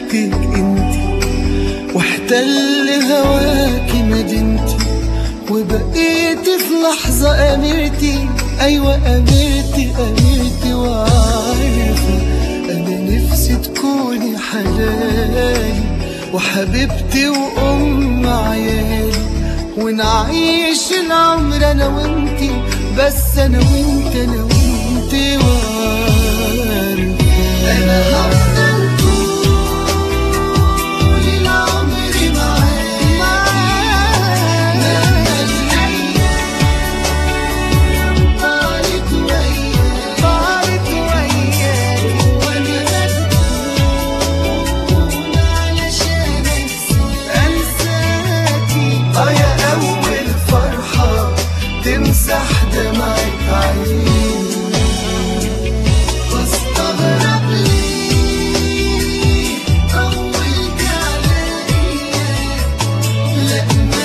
قابلتك انت واحتل هواكي مدينتي وبقيت في لحظة أميرتي أيوة أميرتي أميرتي وعارفة أنا نفسي تكوني حلالي وحبيبتي وأم عيالي ونعيش العمر أنا وإنتي بس أنا وإنت أنا وإنتي وعارفة أنا هفضل طول العمر معاك مهما الأيام طالت وياك طالت وياك وأنا مسؤول علشان أنساكي آه يا أول فرحة تمسح دمعة عيني واستغرب ليه طولت عليا لا ما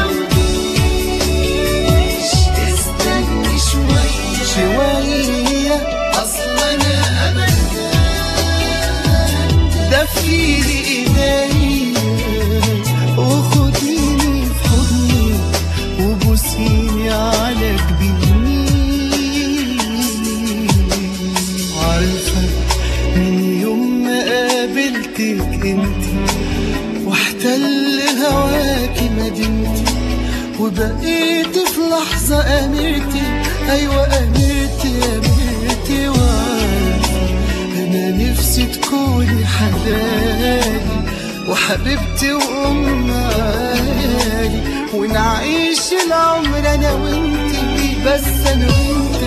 تجاوبيش استني شوية شوية أصل أنا أبدا ده في ايديا وخديني في حضني وبوسيني على جبيني عارفة من يوم ما قابلتك انت واحتل هواكي مدينتي وبقيت في لحظة أميرتي أيوة أميرتي أميرتي وعارفة أنا نفسي تكوني حلالي وحبيبتي وأم عيالي ونعيش العمر أنا وإنتي بس أنا وإنتي